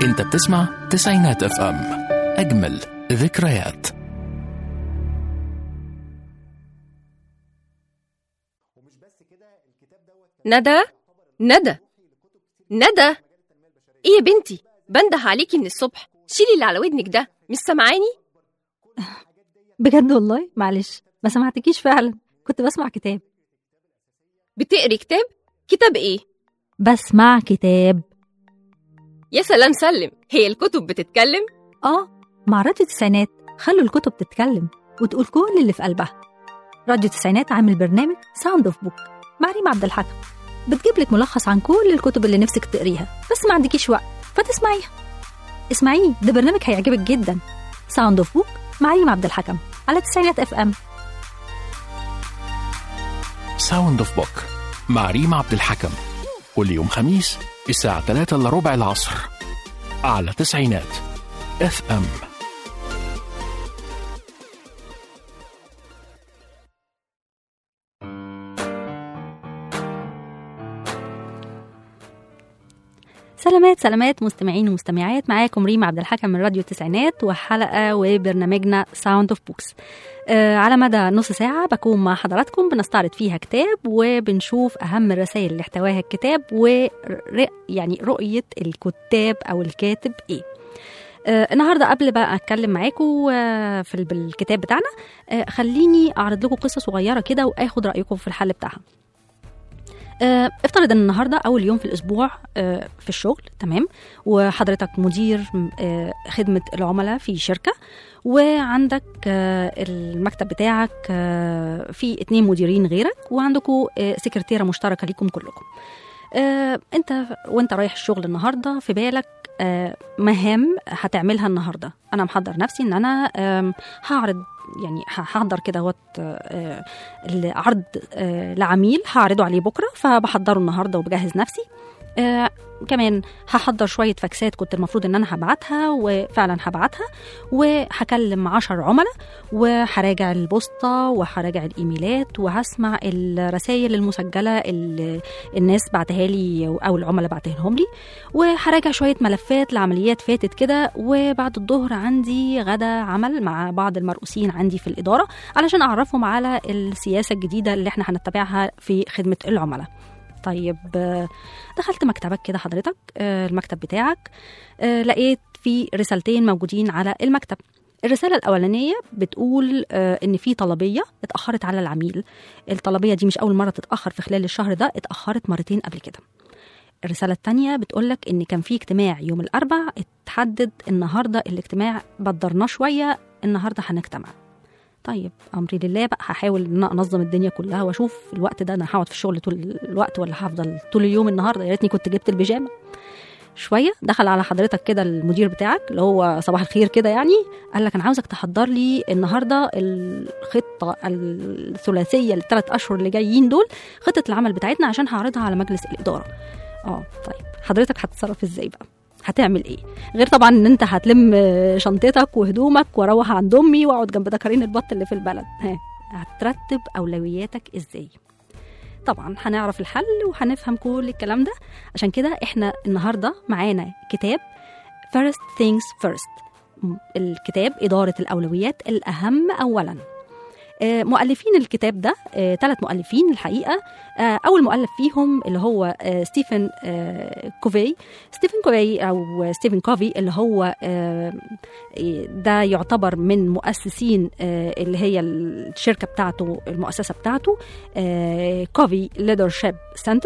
انت بتسمع تسعينات اف ام اجمل ذكريات ندى ندى ندى ايه يا بنتي بنده عليكي من الصبح شيلي اللي على ودنك ده مش سامعاني بجد والله معلش ما سمعتكيش فعلا كنت بسمع كتاب بتقري كتاب كتاب ايه بسمع كتاب يا سلام سلم هي الكتب بتتكلم اه مع راديو التسعينات خلوا الكتب تتكلم وتقول كل اللي في قلبها راديو التسعينات عامل برنامج ساوند اوف بوك مع ريم عبد الحكم بتجيب لك ملخص عن كل الكتب اللي نفسك تقريها بس ما عندكيش وقت فتسمعيها اسمعيه ده برنامج هيعجبك جدا ساوند اوف بوك مع ريم عبد الحكم على تسعينات اف ام ساوند اوف بوك مع ريم عبد الحكم كل يوم خميس الساعة 3 الا ربع العصر على تسعينات اف ام سلامات سلامات مستمعين ومستمعات معاكم ريم عبد الحكم من راديو التسعينات وحلقه وبرنامجنا ساوند اوف بوكس آه على مدى نص ساعه بكون مع حضراتكم بنستعرض فيها كتاب وبنشوف اهم الرسائل اللي احتواها الكتاب و يعني رؤيه الكتاب او الكاتب ايه آه النهارده قبل بقى اتكلم معاكم آه في ال- بالكتاب بتاعنا آه خليني اعرض لكم قصه صغيره كده واخد رايكم في الحل بتاعها آه، افترض ان النهارده اول يوم في الاسبوع آه، في الشغل تمام وحضرتك مدير آه، خدمه العملاء في شركه وعندك آه، المكتب بتاعك آه، فيه اتنين مديرين غيرك وعندكم آه، سكرتيره مشتركه ليكم كلكم آه، انت وانت رايح الشغل النهارده في بالك آه، مهام هتعملها النهارده انا محضر نفسي ان انا آم، هعرض يعني هحضر كده وقت آه، العرض آه، لعميل هعرضه عليه بكره فبحضره النهارده وبجهز نفسي آه كمان هحضر شوية فاكسات كنت المفروض إن أنا هبعتها وفعلا هبعتها وهكلم عشر عملاء وهراجع البوسطة وهراجع الإيميلات وهسمع الرسائل المسجلة اللي الناس بعتها لي أو العملاء بعتهم لي وهراجع شوية ملفات لعمليات فاتت كده وبعد الظهر عندي غدا عمل مع بعض المرؤوسين عندي في الإدارة علشان أعرفهم على السياسة الجديدة اللي احنا هنتبعها في خدمة العملاء طيب آه، دخلت مكتبك كده حضرتك آه، المكتب بتاعك آه، لقيت في رسالتين موجودين على المكتب الرسالة الأولانية بتقول آه، إن في طلبية اتأخرت على العميل الطلبية دي مش أول مرة تتأخر في خلال الشهر ده اتأخرت مرتين قبل كده الرسالة التانية بتقولك إن كان في اجتماع يوم الأربع اتحدد النهاردة الاجتماع بدرناه شوية النهاردة هنجتمع طيب امري لله بقى هحاول ان أنا انظم الدنيا كلها واشوف الوقت ده انا هقعد في الشغل طول الوقت ولا هفضل طول اليوم النهارده يا ريتني كنت جبت البيجامه شويه دخل على حضرتك كده المدير بتاعك اللي هو صباح الخير كده يعني قال لك انا عاوزك تحضر لي النهارده الخطه الثلاثيه للثلاث اشهر اللي جايين دول خطه العمل بتاعتنا عشان هعرضها على مجلس الاداره اه طيب حضرتك هتتصرف ازاي بقى هتعمل ايه غير طبعا ان انت هتلم آه، شنطتك وهدومك واروح عند امي واقعد جنب دكارين البط اللي في البلد ها هترتب اولوياتك ازاي طبعا هنعرف الحل وهنفهم كل الكلام ده عشان كده احنا النهارده معانا كتاب First Things First م- الكتاب إدارة الأولويات الأهم أولا آه، مؤلفين الكتاب ده ثلاث مؤلفين الحقيقة آه، أول مؤلف فيهم اللي هو آه، ستيفن آه، كوفي ستيفن كوفي أو ستيفن كوفي اللي هو آه، ده يعتبر من مؤسسين آه، اللي هي الشركة بتاعته المؤسسة بتاعته كوفي ليدرشيب سنتر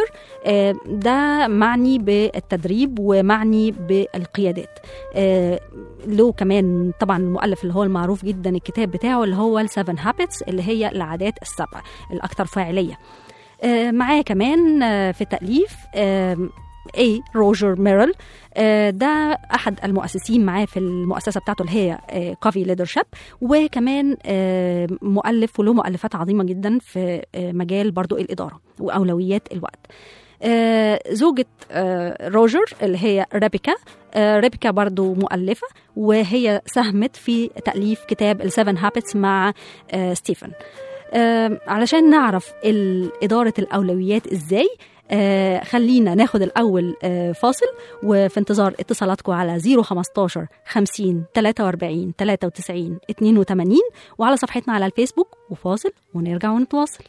ده معني بالتدريب ومعني بالقيادات آه، له كمان طبعا المؤلف اللي هو المعروف جدا الكتاب بتاعه اللي هو السفن هابتس اللي هي العادات السبع الأكثر فاعلية آه، معاه كمان آه، في التأليف آم، اي روجر ميرل آه، ده احد المؤسسين معاه في المؤسسه بتاعته اللي هي كوفي ليدرشيب وكمان آه، مؤلف وله مؤلفات عظيمه جدا في آه، مجال برضو الاداره واولويات الوقت آه، زوجة آه، روجر اللي هي ريبيكا آه، ريبيكا برضو مؤلفة وهي ساهمت في تأليف كتاب السفن هابتس مع آه، ستيفن آه علشان نعرف ال- إدارة الأولويات إزاي آه خلينا ناخد الأول آه فاصل وفي انتظار اتصالاتكم على 015 50 43 93 82 وعلى صفحتنا على الفيسبوك وفاصل ونرجع ونتواصل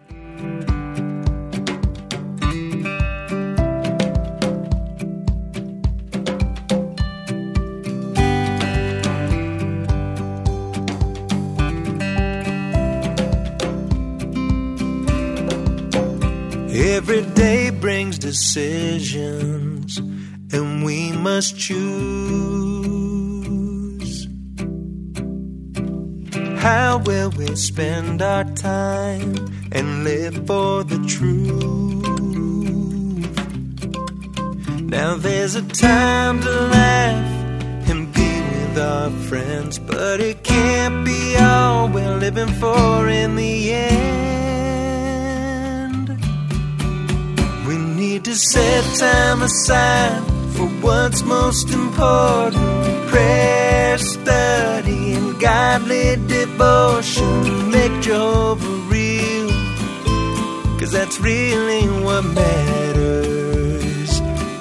Every day brings decisions, and we must choose. How will we spend our time and live for the truth? Now there's a time to laugh and be with our friends, but it can't be all we're living for in the end. We need to set time aside for what's most important prayer, study, and godly devotion. Make Jehovah real, cause that's really what matters.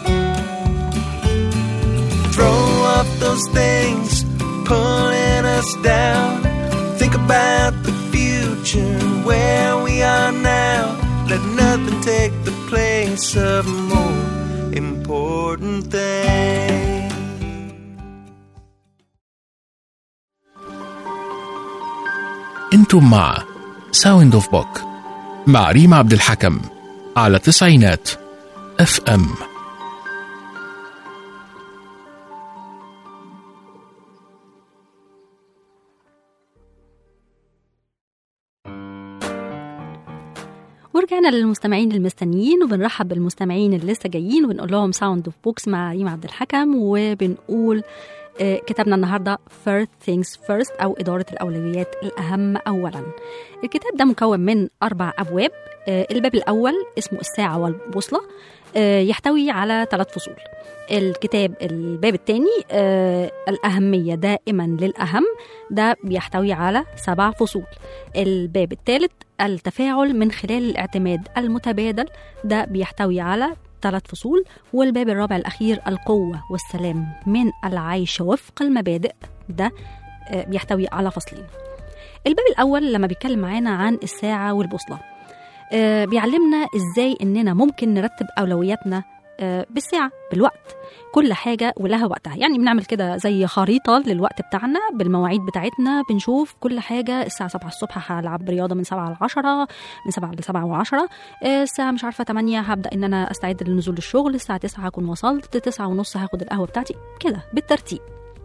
Throw off those things pulling us down. Think about the future, where we are now. Let nothing take the place of more important things. انتم مع ساوند اوف بوك مع ريم عبد الحكم على تسعينات اف ام ورجعنا للمستمعين المستنيين وبنرحب بالمستمعين اللي لسه جايين وبنقول لهم ساوند اوف بوكس مع ريم عبد الحكم وبنقول آه، كتابنا النهارده First Things First أو إدارة الأولويات الأهم أولا. الكتاب ده مكون من أربع أبواب، آه، الباب الأول اسمه الساعة والبوصلة آه، يحتوي على ثلاث فصول. الكتاب الباب الثاني الأهمية دائما للأهم ده بيحتوي على سبع فصول. الباب الثالث التفاعل من خلال الاعتماد المتبادل ده بيحتوي على ثلاث فصول والباب الرابع الأخير القوة والسلام من العيش وفق المبادئ ده آه، بيحتوي على فصلين الباب الأول لما بيتكلم معانا عن الساعة والبوصلة آه، بيعلمنا إزاي إننا ممكن نرتب أولوياتنا آه، بالساعة بالوقت كل حاجة ولها وقتها يعني بنعمل كده زي خريطة للوقت بتاعنا بالمواعيد بتاعتنا بنشوف كل حاجة الساعة 7 الصبح هلعب رياضة من 7 ل 10 من 7 ل 7 و10 الساعة مش عارفة 8 هبدأ إن أنا أستعد للنزول الشغل الساعة 9 هكون وصلت 9 ونص هاخد القهوة بتاعتي كده بالترتيب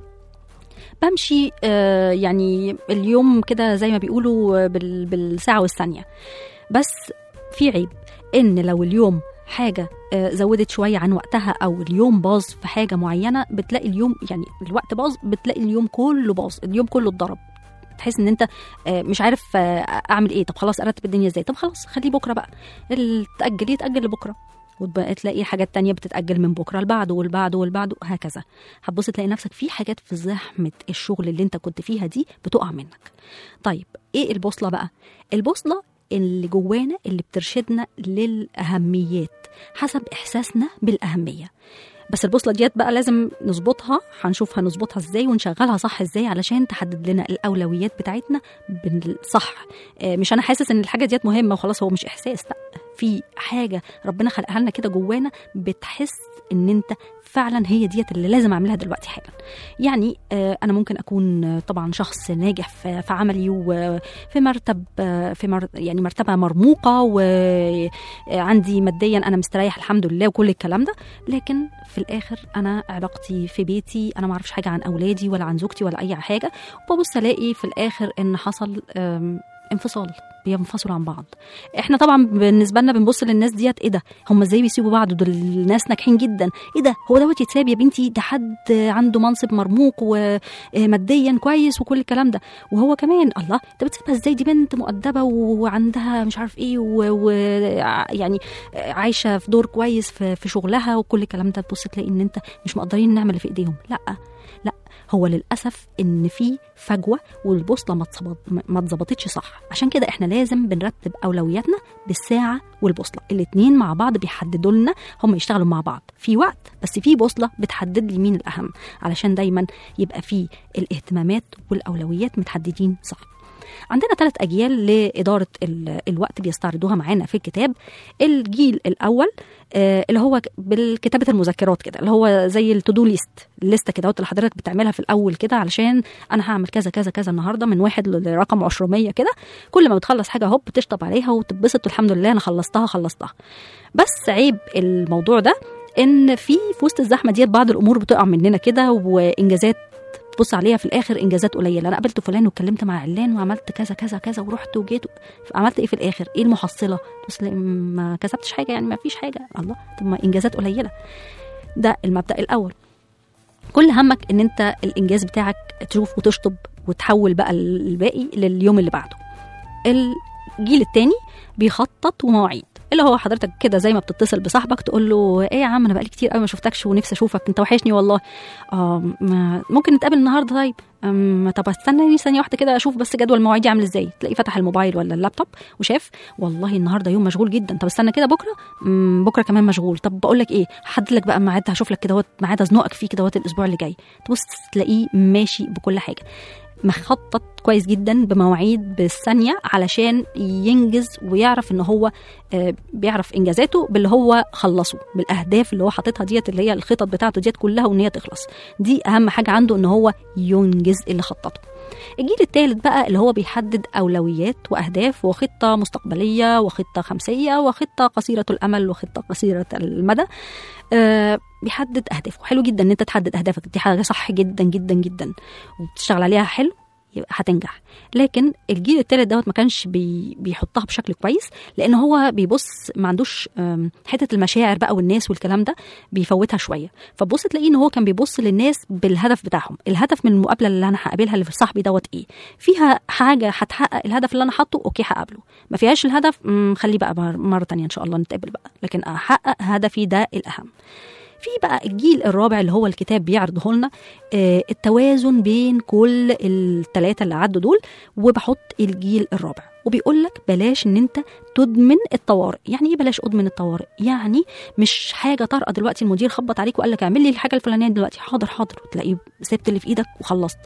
بمشي آه، يعني اليوم كده زي ما بيقولوا بال- بالساعة والثانية بس في عيب إن لو اليوم حاجة آه، زودت شوية عن وقتها أو اليوم باظ في حاجة معينة بتلاقي اليوم يعني الوقت باظ بتلاقي اليوم كله باظ اليوم كله اتضرب تحس ان انت آه، مش عارف آه، اعمل ايه طب خلاص ارتب الدنيا ازاي طب خلاص خليه بكره بقى اللي تاجل يتاجل لبكره وتبقى تلاقي حاجات تانية بتتأجل من بكرة لبعده والبعده والبعده هكذا هتبص تلاقي نفسك في حاجات في زحمة الشغل اللي انت كنت فيها دي بتقع منك طيب ايه البوصلة بقى البوصلة اللي جوانا اللي بترشدنا للأهميات حسب إحساسنا بالأهمية بس البوصلة ديت بقى لازم نظبطها هنشوف هنظبطها ازاي ونشغلها صح ازاي علشان تحدد لنا الأولويات بتاعتنا بالصح آه، مش أنا حاسس إن الحاجة ديت مهمة وخلاص هو مش إحساس لا في حاجة ربنا خلقها لنا كده جوانا بتحس إن أنت فعلا هي ديت اللي لازم أعملها دلوقتي حالا يعني آه، أنا ممكن أكون آه، طبعا شخص ناجح في في عملي وفي مرتب آه، في مر يعني مرتبة مرموقة وعندي ماديا أنا مستريح الحمد لله وكل الكلام ده لكن في الاخر انا علاقتي في بيتي انا ما اعرفش حاجه عن اولادي ولا عن زوجتي ولا اي حاجه وببص الاقي في الاخر ان حصل أم، انفصال بينفصلوا عن بعض احنا طبعا بالنسبه لنا بنبص للناس ديت ايه ده هم ازاي بيسيبوا بعض دول ناس ناجحين جدا ايه ده هو دوت يتساب يا بنتي ده حد عنده منصب مرموق وماديا كويس وكل الكلام ده وهو كمان الله انت بتسيبها ازاي دي بنت مؤدبه وعندها مش عارف ايه ويعني عايشه في دور كويس في, في شغلها وكل الكلام ده تبص تلاقي ان انت مش مقدرين النعمه اللي في ايديهم لا لا هو للاسف ان في فجوه والبوصله ما اتصبت- ما اتظبطتش صح عشان كده احنا لازم بنرتب اولوياتنا بالساعه والبوصله الاتنين مع بعض بيحددوا لنا هم يشتغلوا مع بعض في وقت بس في بوصله بتحدد لي مين الاهم علشان دايما يبقى في الاهتمامات والاولويات متحددين صح عندنا ثلاث اجيال لاداره ال- الوقت بيستعرضوها معانا في الكتاب الجيل الاول آه، اللي هو بالكتابه المذكرات كده اللي هو زي التودو ليست الليسته كده اللي حضرتك بتعملها في الاول كده علشان انا هعمل كذا كذا كذا النهارده من واحد لرقم 200 كده كل ما بتخلص حاجه هوب تشطب عليها وتتبسط والحمد لله انا خلصتها خلصتها بس عيب الموضوع ده ان في في وسط الزحمه ديت بعض الامور بتقع مننا كده وانجازات تبص عليها في الاخر انجازات قليله انا قابلت فلان واتكلمت مع علان وعملت كذا كذا كذا ورحت وجيت عملت ايه في الاخر ايه المحصله بس لا، ما كسبتش حاجه يعني ما فيش حاجه الله طب ما انجازات قليله ده المبدا الاول كل همك ان انت الانجاز بتاعك تشوف وتشطب وتحول بقى الباقي لليوم اللي بعده الجيل التاني بيخطط ومواعيد اللي هو حضرتك كده زي ما بتتصل بصاحبك تقول له ايه يا عم انا بقالي كتير قوي ما شفتكش ونفسي اشوفك انت وحشني والله اه ما- ممكن نتقابل النهارده طيب أم، طب استنى ثانيه واحده كده اشوف بس جدول مواعيدي عامل ازاي تلاقيه فتح الموبايل ولا اللابتوب وشاف والله النهارده يوم مشغول جدا طب استنى كده بكره أم، بكره كمان مشغول طب بقول لك ايه هحدد لك بقى ميعاد هشوف لك كده ميعاد ازنقك فيه كده الاسبوع اللي جاي تبص تلاقيه ماشي بكل حاجه مخطط كويس جدا بمواعيد بالثانيه علشان ينجز ويعرف ان هو آه، بيعرف انجازاته باللي هو خلصه بالاهداف اللي هو حاططها ديت اللي هي الخطط بتاعته ديت كلها وان هي تخلص دي اهم حاجه عنده ان هو ينجز اللي خططه الجيل الثالث بقى اللي هو بيحدد اولويات واهداف وخطه مستقبليه وخطه خمسيه وخطه قصيره الامل وخطه قصيره المدى آه بيحدد اهدافه حلو جدا ان انت تحدد اهدافك دي حاجه صح جدا جدا جدا وبتشتغل عليها حلو يبقى هتنجح لكن الجيل الثالث دوت ما كانش بي بيحطها بشكل كويس لان هو بيبص ما عندوش آم، حته المشاعر بقى والناس والكلام ده بيفوتها شويه فبص تلاقيه ان هو كان بيبص للناس بالهدف بتاعهم الهدف من المقابله اللي انا هقابلها اللي في صاحبي دوت ايه فيها حاجه هتحقق الهدف اللي انا حاطه اوكي هقابله ما فيهاش الهدف مم، خليه بقى مر- مره تانية ان شاء الله نتقابل بقى لكن احقق هدفي ده الاهم في بقى الجيل الرابع اللي هو الكتاب بيعرضه لنا آه، التوازن بين كل الثلاثه اللي عدوا دول وبحط الجيل الرابع وبيقول لك بلاش ان انت تدمن الطوارئ يعني ايه بلاش ادمن الطوارئ يعني مش حاجه طارئه دلوقتي المدير خبط عليك وقال لك اعمل لي الحاجه الفلانيه دلوقتي حاضر حاضر وتلاقيه سبت اللي في ايدك وخلصت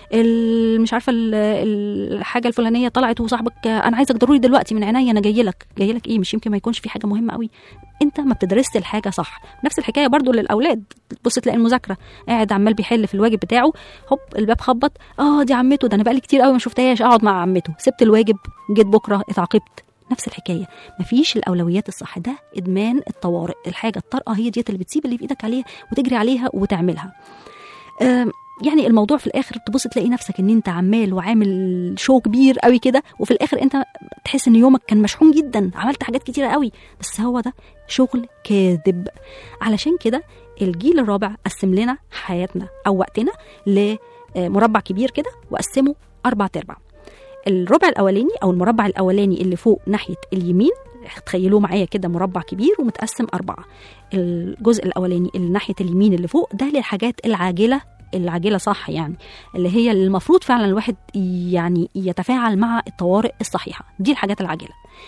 ال- مش عارفه ال- الحاجه الفلانيه طلعت وصاحبك آه، انا عايزك ضروري دلوقتي من عينيا انا جاي لك جاي لك ايه مش يمكن ما يكونش في حاجه مهمه قوي انت ما بتدرسش الحاجه صح نفس الحكايه برضو للاولاد بص تلاقي المذاكره قاعد عمال بيحل في الواجب بتاعه هوب الباب خبط اه دي عمته ده انا بقالي كتير قوي ما شفتهاش اقعد مع عمته سبت الواجب جيت بكره اتعاقبت نفس الحكايه مفيش الاولويات الصح ده ادمان الطوارئ الحاجه الطارئه هي ديت اللي بتسيب اللي في ايدك عليها وتجري عليها وتعملها آم، يعني الموضوع في الاخر تبص تلاقي نفسك ان انت عمال وعامل شو كبير قوي كده وفي الاخر انت تحس ان يومك كان مشحون جدا عملت حاجات كتيره قوي بس هو ده شغل كاذب علشان كده الجيل الرابع قسم لنا حياتنا او وقتنا لمربع كبير كده وقسمه اربع ارباع الربع الاولاني او المربع الاولاني اللي فوق ناحيه اليمين تخيلوه معايا كده مربع كبير ومتقسم أربعة الجزء الأولاني اللي ناحية اليمين اللي فوق ده للحاجات العاجلة العاجلة صح يعني اللي هي اللي المفروض فعلا الواحد يعني يتفاعل مع الطوارئ الصحيحة دي الحاجات العاجلة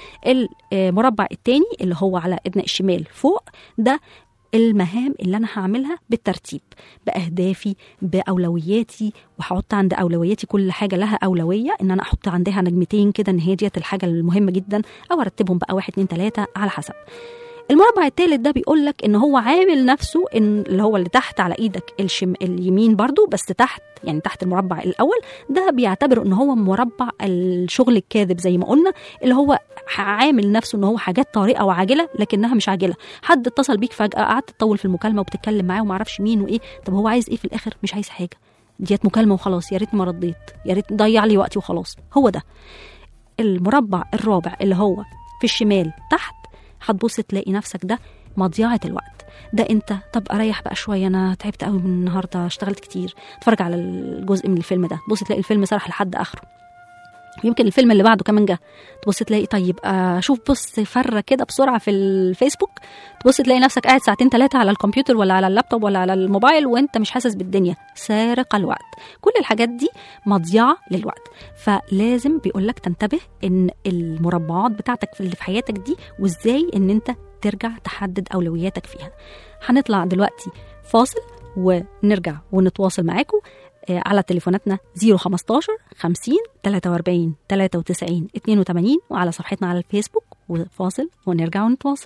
المربع التاني اللي هو على ايدنا الشمال فوق ده المهام اللي انا هعملها بالترتيب باهدافي باولوياتي وهحط عند اولوياتي كل حاجه لها اولويه ان انا احط عندها نجمتين كده ان هي ديت الحاجه المهمه جدا او ارتبهم بقى واحد اتنين تلاته على حسب المربع الثالث ده بيقول لك ان هو عامل نفسه ان اللي هو اللي تحت على ايدك الشم اليمين برضو بس تحت يعني تحت المربع الاول ده بيعتبر ان هو مربع الشغل الكاذب زي ما قلنا اللي هو عامل نفسه ان هو حاجات طارئه وعاجله لكنها مش عاجله حد اتصل بيك فجاه قعدت تطول في المكالمه وبتتكلم معاه وما اعرفش مين وايه طب هو عايز ايه في الاخر مش عايز حاجه ديت مكالمه وخلاص يا ريت ما رديت يا ريت ضيع لي وقتي وخلاص هو ده المربع الرابع اللي هو في الشمال تحت هتبص تلاقي نفسك ده مضيعة الوقت ده انت طب اريح بقى شويه انا تعبت قوي من النهارده اشتغلت كتير اتفرج على الجزء من الفيلم ده بص تلاقي الفيلم سرح لحد اخره يمكن الفيلم اللي بعده كمان جه تبص تلاقي طيب آه شوف بص فره كده بسرعه في الفيسبوك تبص تلاقي نفسك قاعد ساعتين ثلاثه على الكمبيوتر ولا على اللابتوب ولا على الموبايل وانت مش حاسس بالدنيا سارق الوقت كل الحاجات دي مضيعه للوقت فلازم بيقول لك تنتبه ان المربعات بتاعتك اللي في حياتك دي وازاي ان انت ترجع تحدد اولوياتك فيها هنطلع دلوقتي فاصل ونرجع ونتواصل معاكم آه، على تليفوناتنا 015 50 43 93 82 وعلى صفحتنا على الفيسبوك وفاصل ونرجع ونتواصل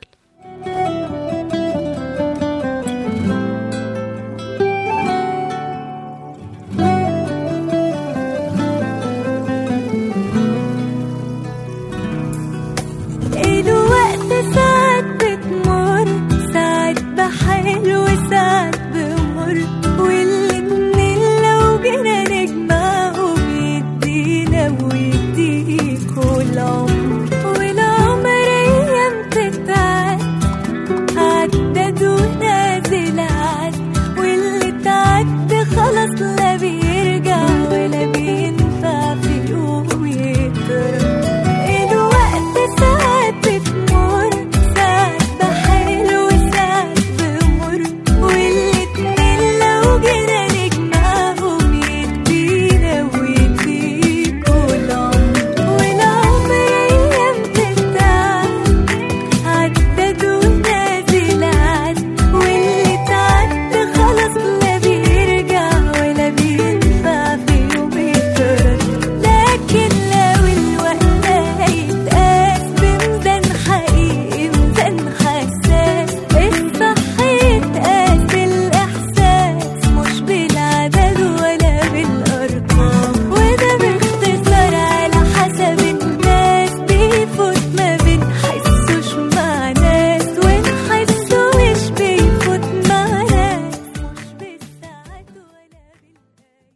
الوقت ساعات بتمر ساعات بحلو وساعات بمر والاتنين لو جينا نجمعهم يدينا ويديكوا العمر والعمر ايام تتعاد عدد ونازل عاد واللي تعد خلاص لا بيرجع ولا بينفع في يوم يترد الوقت ساعات بتمر ساعات بحلو وساعات بمر والاتنين لو جينا نجمعهم يدينا ويديكوا العمر والعمر ايام تتعاد عدد ونازل عاد واللي تعد خلاص لا بيرجع ولا بينفع في يوم يترد لكن لو الوقت هيتقاس بميزان حقيقي ميزان حساس الصح يتقاس بالإحساس مش بالعدد ولا بالأرقام وده باختصار على حسب الناس بيفوت ما بنحسوش مع ناس ونحسه مش بيفوت مع ناس مش بالساعات ولا بالأيام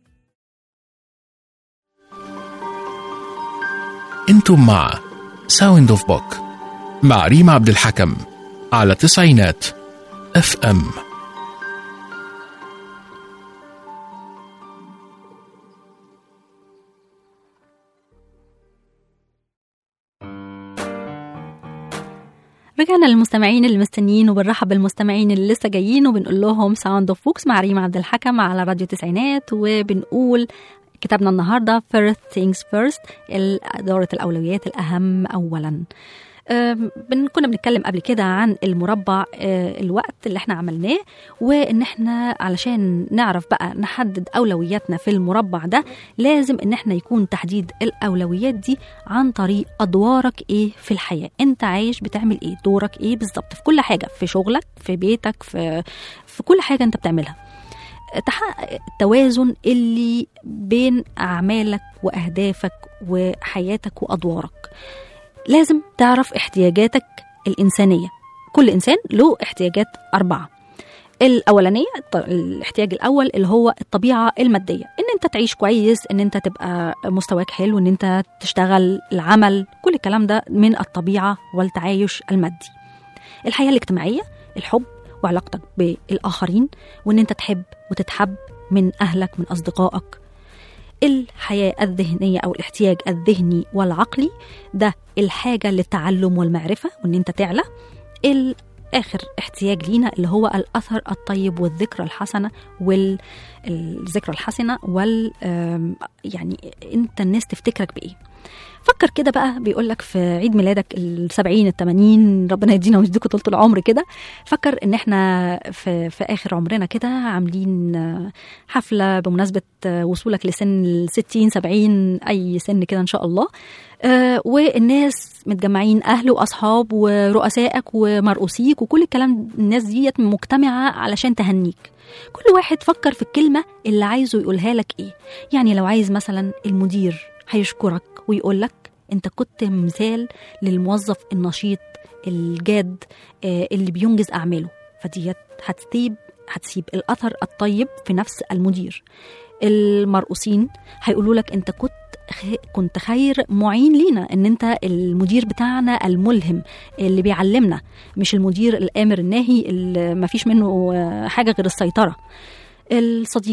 انتم مع ساوند اوف بوك مع ريم عبد الحكم على تسعينات اف ام رجعنا للمستمعين اللي مستنيين وبنرحب بالمستمعين اللي لسه جايين وبنقول لهم ساوند اوف بوكس مع ريم عبد الحكم على راديو تسعينات وبنقول كتابنا النهارده first things first إدارة الأولويات الأهم أولا أم، بن- كنا بنتكلم قبل كده عن المربع آه، الوقت اللي احنا عملناه وان احنا علشان نعرف بقى نحدد اولوياتنا في المربع ده لازم ان احنا يكون تحديد الاولويات دي عن طريق ادوارك ايه في الحياه انت عايش بتعمل ايه دورك ايه بالظبط في كل حاجه في شغلك في بيتك في في كل حاجه انت بتعملها تحقق التوازن اللي بين اعمالك واهدافك وحياتك وادوارك لازم تعرف احتياجاتك الانسانيه كل انسان له احتياجات اربعه الاولانيه الط- الاحتياج الاول اللي هو الطبيعه الماديه ان انت تعيش كويس ان انت تبقى مستواك حلو ان انت تشتغل العمل كل الكلام ده من الطبيعه والتعايش المادي الحياه الاجتماعيه الحب وعلاقتك بالاخرين وان انت تحب وتتحب من اهلك من اصدقائك الحياه الذهنيه او الاحتياج الذهني والعقلي ده الحاجه للتعلم والمعرفه وان انت تعلى الاخر احتياج لينا اللي هو الاثر الطيب والذكرى الحسنه والذكرى الحسنه وال آم، يعني انت الناس تفتكرك بايه فكر كده بقى بيقول لك في عيد ميلادك السبعين التمانين ربنا يدينا ويديكوا طول العمر كده فكر ان احنا في, في اخر عمرنا كده عاملين آه، حفله بمناسبه آه، وصولك لسن الستين سبعين اي سن كده ان شاء الله آه، والناس متجمعين اهل واصحاب ورؤسائك ومرؤوسيك وكل الكلام الناس ديت مجتمعه علشان تهنيك كل واحد فكر في الكلمه اللي عايزه يقولها لك ايه يعني لو عايز مثلا المدير هيشكرك ويقول لك انت كنت مثال للموظف النشيط الجاد آه، اللي بينجز اعماله فديت هتسيب هتسيب الاثر الطيب في نفس المدير المرؤوسين هيقولوا لك انت كنت خ- كنت خير معين لينا ان انت المدير بتاعنا الملهم اللي بيعلمنا مش المدير الامر الناهي اللي ما فيش منه آه، حاجه غير السيطره الصديق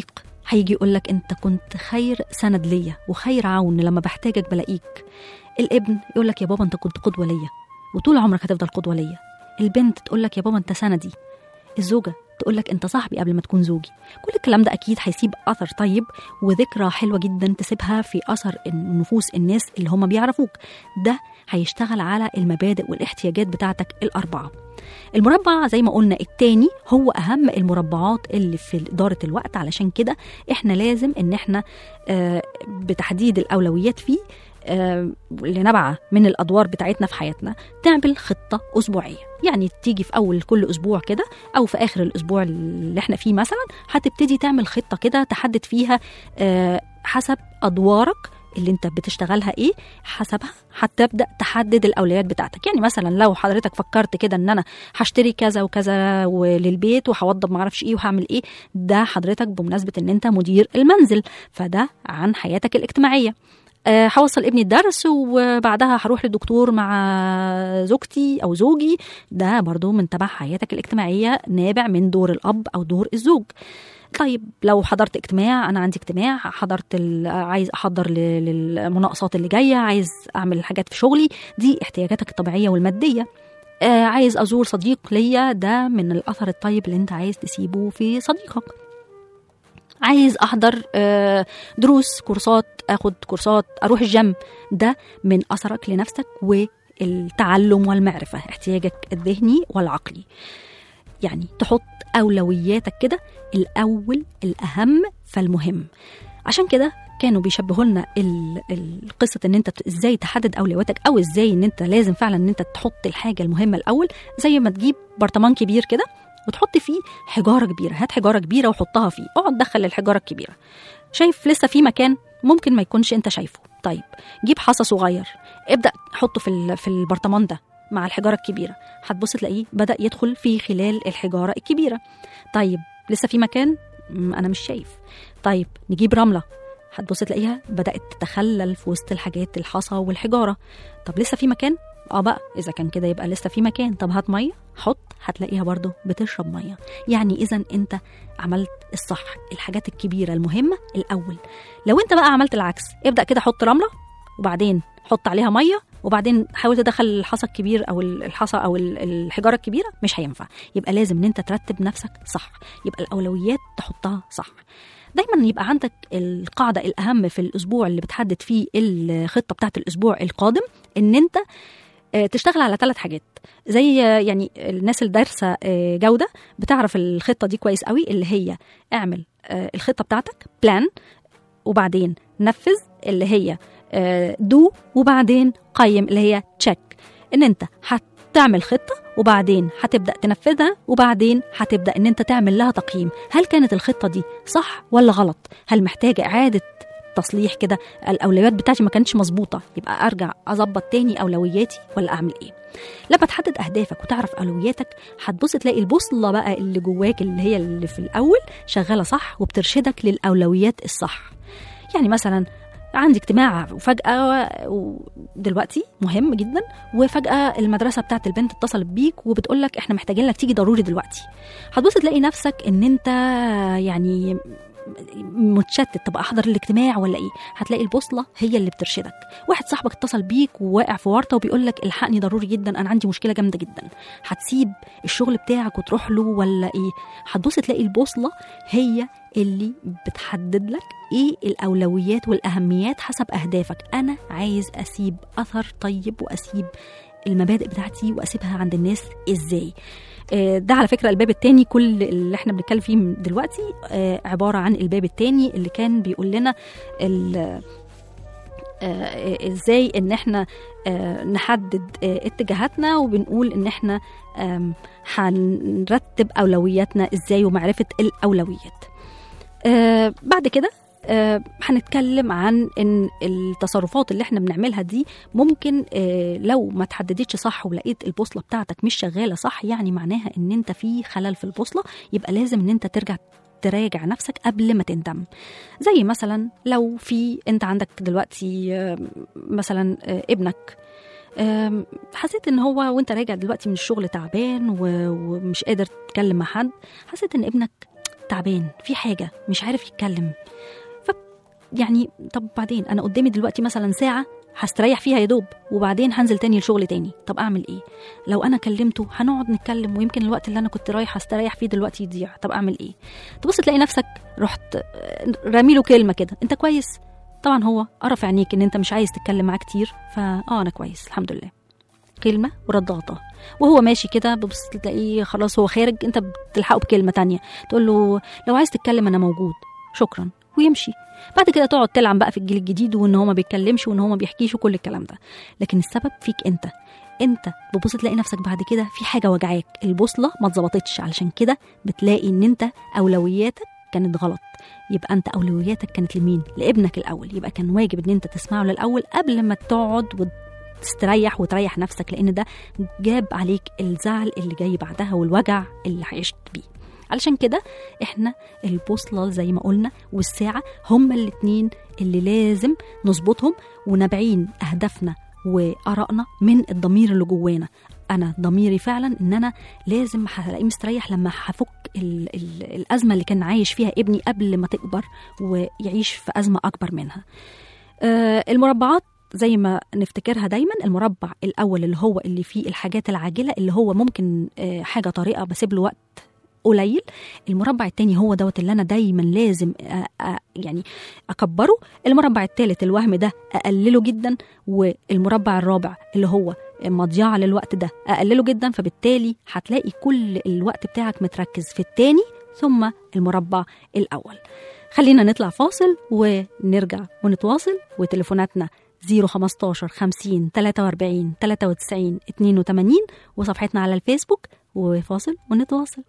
هيجي يقولك انت كنت خير سند ليا وخير عون لما بحتاجك بلاقيك الابن يقولك يا بابا انت كنت قدوه ليا وطول عمرك هتفضل قدوه ليا البنت تقولك يا بابا انت سندي الزوجه تقولك انت صاحبي قبل ما تكون زوجي كل الكلام ده اكيد هيسيب اثر طيب وذكرى حلوه جدا تسيبها في اثر نفوس الناس اللي هم بيعرفوك ده هيشتغل على المبادئ والاحتياجات بتاعتك الاربعه المربع زي ما قلنا التاني هو اهم المربعات اللي في اداره الوقت علشان كده احنا لازم ان احنا آه، بتحديد الاولويات فيه آه، اللي نابعه من الادوار بتاعتنا في حياتنا تعمل خطه اسبوعيه يعني تيجي في اول كل اسبوع كده او في اخر الاسبوع اللي احنا فيه مثلا هتبتدي تعمل خطه كده تحدد فيها آه، حسب ادوارك اللي انت بتشتغلها ايه حسبها هتبدا تحدد الاولويات بتاعتك يعني مثلا لو حضرتك فكرت كده ان انا هشتري كذا وكذا للبيت وهوضب معرفش ايه وهعمل ايه ده حضرتك بمناسبه ان انت مدير المنزل فده عن حياتك الاجتماعيه آه، هوصل ابني الدرس وبعدها هروح للدكتور مع زوجتي او زوجي ده برضو من تبع حياتك الاجتماعيه نابع من دور الاب او دور الزوج طيب لو حضرت اجتماع انا عندي اجتماع حضرت ال- عايز احضر ل- للمناقصات اللي جايه عايز اعمل حاجات في شغلي دي احتياجاتك الطبيعيه والماديه آه عايز ازور صديق ليا ده من الاثر الطيب اللي انت عايز تسيبه في صديقك عايز احضر آه، دروس كورسات اخد كورسات اروح الجيم ده من اثرك لنفسك والتعلم والمعرفه احتياجك الذهني والعقلي يعني تحط اولوياتك كده الاول الاهم فالمهم عشان كده كانوا بيشبهوا لنا ال- ال- قصه ان انت ازاي تحدد اولوياتك او ازاي ان انت لازم فعلا ان انت تحط الحاجه المهمه الاول زي ما تجيب برطمان كبير كده وتحط فيه حجاره كبيره هات حجاره كبيره وحطها فيه اقعد دخل الحجاره الكبيره شايف لسه في مكان ممكن ما يكونش انت شايفه طيب جيب حصى صغير ابدا حطه في ال- في البرطمان ده مع الحجاره الكبيره هتبص تلاقيه بدا يدخل في خلال الحجاره الكبيره طيب لسه في مكان مم، انا مش شايف طيب نجيب رمله هتبص تلاقيها بدات تتخلل في وسط الحاجات الحصى والحجاره طب لسه في مكان اه بقى اذا كان كده يبقى لسه في مكان طب هات ميه حط هتلاقيها برضو بتشرب ميه يعني اذا انت عملت الصح الحاجات الكبيره المهمه الاول لو انت بقى عملت العكس ابدا كده حط رمله وبعدين حط عليها ميه وبعدين حاول تدخل الحصى الكبير او الحصى او ال- الحجاره الكبيره مش هينفع يبقى لازم ان انت ترتب نفسك صح يبقى الاولويات تحطها صح دايما يبقى عندك القاعده الاهم في الاسبوع اللي بتحدد فيه الخطه بتاعت الاسبوع القادم ان انت آه، تشتغل على ثلاث حاجات زي آه، يعني الناس اللي دارسه آه، جوده بتعرف الخطه دي كويس قوي اللي هي اعمل آه، الخطه بتاعتك بلان وبعدين نفذ اللي هي دو وبعدين قيم اللي هي تشيك ان انت هتعمل خطه وبعدين هتبدا تنفذها وبعدين هتبدا ان انت تعمل لها تقييم هل كانت الخطه دي صح ولا غلط هل محتاجه اعاده تصليح كده الاولويات بتاعتي ما كانتش مظبوطه يبقى ارجع اظبط تاني اولوياتي ولا اعمل ايه لما تحدد اهدافك وتعرف اولوياتك هتبص تلاقي البوصله بقى اللي جواك اللي هي اللي في الاول شغاله صح وبترشدك للاولويات الصح يعني مثلا عندي اجتماع وفجأة دلوقتي مهم جدا وفجأة المدرسة بتاعت البنت اتصلت بيك وبتقول لك احنا محتاجين لك تيجي ضروري دلوقتي هتبص تلاقي نفسك ان انت يعني متشتت طب احضر الاجتماع ولا ايه هتلاقي البوصله هي اللي بترشدك واحد صاحبك اتصل بيك وواقع في ورطه وبيقول لك الحقني ضروري جدا انا عندي مشكله جامده جدا هتسيب الشغل بتاعك وتروح له ولا ايه هتبص تلاقي البوصله هي اللي بتحدد لك ايه الاولويات والاهميات حسب اهدافك انا عايز اسيب اثر طيب واسيب المبادئ بتاعتي واسيبها عند الناس ازاي آه، ده على فكره الباب التاني كل اللي احنا بنتكلم فيه دلوقتي آه، عباره عن الباب التاني اللي كان بيقول لنا ال- آه، ازاي ان احنا آه، نحدد آه، اتجاهاتنا وبنقول ان احنا آم، هنرتب اولوياتنا ازاي ومعرفه الاولويات آه، بعد كده آه، هنتكلم عن ان التصرفات اللي احنا بنعملها دي ممكن آه، لو ما تحددتش صح ولقيت البوصله بتاعتك مش شغاله صح يعني معناها ان انت في خلل في البوصله يبقى لازم ان انت ترجع تراجع نفسك قبل ما تندم زي مثلا لو في انت عندك دلوقتي آه، مثلا آه، ابنك آم، حسيت ان هو وانت راجع دلوقتي من الشغل تعبان و- ومش قادر تتكلم مع حد حسيت ان ابنك تعبان في حاجه مش عارف يتكلم ف يعني طب بعدين انا قدامي دلوقتي مثلا ساعه هستريح فيها يا دوب وبعدين هنزل تاني الشغل تاني طب اعمل ايه لو انا كلمته هنقعد نتكلم ويمكن الوقت اللي انا كنت رايح استريح فيه دلوقتي يضيع طب اعمل ايه تبص تلاقي نفسك رحت آه، رامي له كلمه كده انت كويس طبعا هو قرا في عينيك ان انت مش عايز تتكلم معاه كتير فا اه انا كويس الحمد لله كلمه ورد غطاها وهو ماشي كده ببص تلاقيه خلاص هو خارج انت بتلحقه بكلمه تانية تقول له لو عايز تتكلم انا موجود شكرا ويمشي بعد كده تقعد تلعن بقى في الجيل الجديد وان هو ما بيتكلمش وان هو ما بيحكيش وكل الكلام ده لكن السبب فيك انت انت بتبص تلاقي نفسك بعد كده في حاجه وجعاك البوصله ما اتظبطتش علشان كده بتلاقي ان انت اولوياتك كانت غلط يبقى انت اولوياتك كانت لمين لابنك الاول يبقى كان واجب ان انت تسمعه للاول قبل ما تقعد وتستريح وتريح نفسك لان ده جاب عليك الزعل اللي جاي بعدها والوجع اللي عشت بيه علشان كده احنا البوصله زي ما قلنا والساعه هما الاتنين اللي لازم نظبطهم ونابعين اهدافنا وارائنا من الضمير اللي جوانا انا ضميري فعلا ان انا لازم هلاقيه مستريح لما هفك ال ال الازمه اللي كان عايش فيها ابني قبل ما تكبر ويعيش في ازمه اكبر منها آه المربعات زي ما نفتكرها دايما المربع الاول اللي هو اللي فيه الحاجات العاجله اللي هو ممكن آه حاجه طريقه بسيب له وقت قليل المربع التاني هو دوت اللي انا دايما لازم أ أ يعني اكبره المربع التالت الوهم ده اقلله جدا والمربع الرابع اللي هو مضيعة للوقت ده اقلله جدا فبالتالي هتلاقي كل الوقت بتاعك متركز في التاني ثم المربع الاول خلينا نطلع فاصل ونرجع ونتواصل وتليفوناتنا 015 50 43 93 82 وصفحتنا على الفيسبوك وفاصل ونتواصل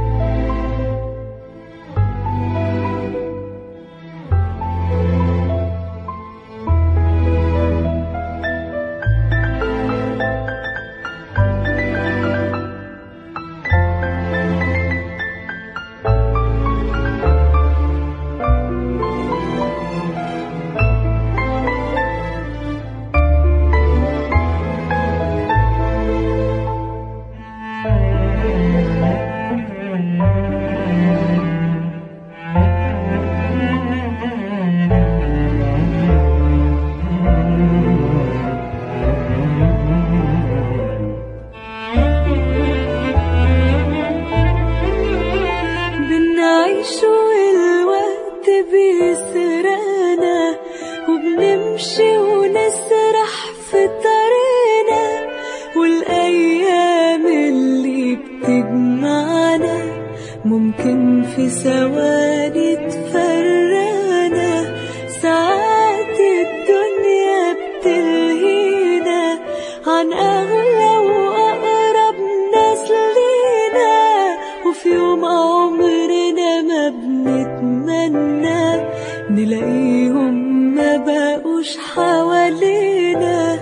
بنعيش والوقت بيسرقنا وبنمشي ونسرح في طريقنا والأيام اللي بتجمعنا ممكن في ثواني تفرقنا ساعات الدنيا بتلهينا عن أغلى وأقرب ناس لينا وفي يوم عمرنا ما بنتمنى نلاقيهم ما بقوش حوالينا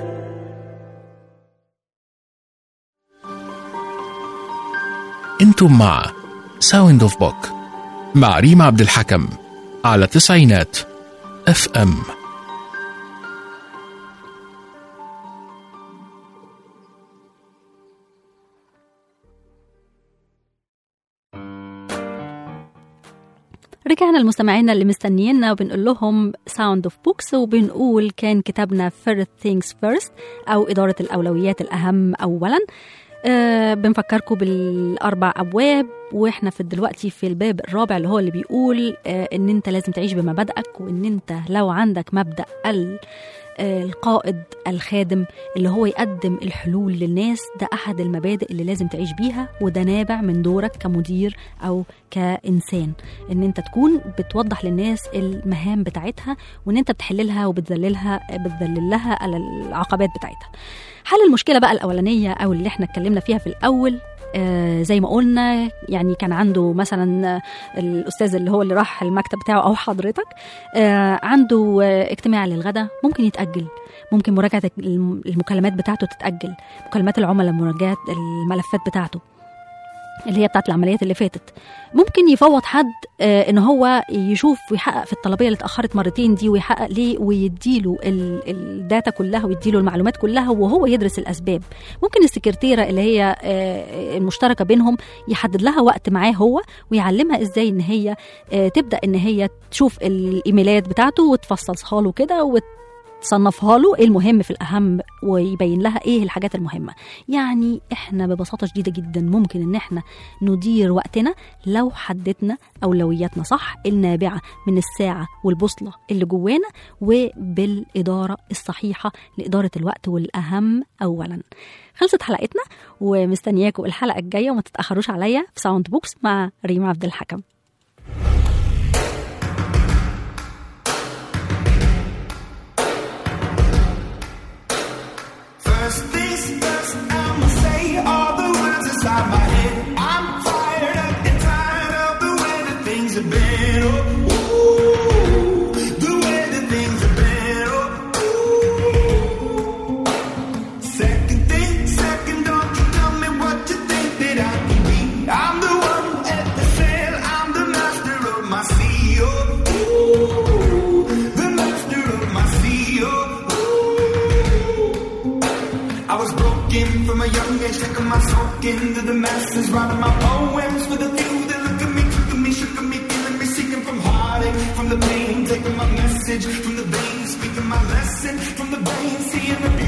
انتم مع ساوند اوف بوك مع ريم عبد الحكم على تسعينات اف ام رجعنا لمستمعينا اللي مستنيينا وبنقول لهم ساوند اوف بوكس وبنقول كان كتابنا first things first او اداره الاولويات الاهم اولا أه بنفكركم بالاربع ابواب واحنا في دلوقتي في الباب الرابع اللي هو اللي بيقول أه ان انت لازم تعيش بمبادئك وان انت لو عندك مبدا ال آه، القائد الخادم اللي هو يقدم الحلول للناس ده احد المبادئ اللي لازم تعيش بيها وده نابع من دورك كمدير او كانسان ان انت تكون بتوضح للناس المهام بتاعتها وان انت بتحللها وبتذللها بتذلل لها العقبات بتاعتها حل المشكله بقى الاولانيه او اللي احنا اتكلمنا فيها في الاول آه زي ما قلنا يعني كان عنده مثلا آه، الاستاذ اللي هو اللي راح المكتب بتاعه او حضرتك آه عنده آه اجتماع للغدا ممكن يتاجل ممكن مراجعه الم- المكالمات بتاعته تتاجل مكالمات العملاء مراجعه الملفات بتاعته اللي هي بتاعت العمليات اللي فاتت ممكن يفوض حد آه، ان هو يشوف ويحقق في الطلبيه اللي اتاخرت مرتين دي ويحقق ليه ويديله ال- الداتا كلها ويديله المعلومات كلها وهو يدرس الاسباب ممكن السكرتيره اللي هي آه، المشتركه بينهم يحدد لها وقت معاه هو ويعلمها ازاي ان هي آه، تبدا ان هي تشوف الايميلات بتاعته وتفصصها له كده وت تصنفها له ايه المهم في الاهم ويبين لها ايه الحاجات المهمه يعني احنا ببساطه شديده جدا ممكن ان احنا ندير وقتنا لو حددنا اولوياتنا صح النابعه من الساعه والبوصله اللي جوانا وبالاداره الصحيحه لاداره الوقت والاهم اولا خلصت حلقتنا ومستنياكم الحلقه الجايه وما تتاخروش عليا في ساوند بوكس مع ريما عبد الحكم First things first, I'ma say all the words inside my head. I'm fired up and tired of the way that things have been. Oh, ooh, the way that things have been. Oh, ooh. Second thing, second, don't you tell me what you think that I can be. I'm the one at the sail, I'm the master of my sea. Oh, ooh, the master of my sea. Oh, I was broken from a young age, taking my soak into the masses, writing my poems for the few that look at me, took at me, shook at me, feeling me, seeking from heartache, from the pain, taking my message from the veins, speaking my lesson from the veins, seeing the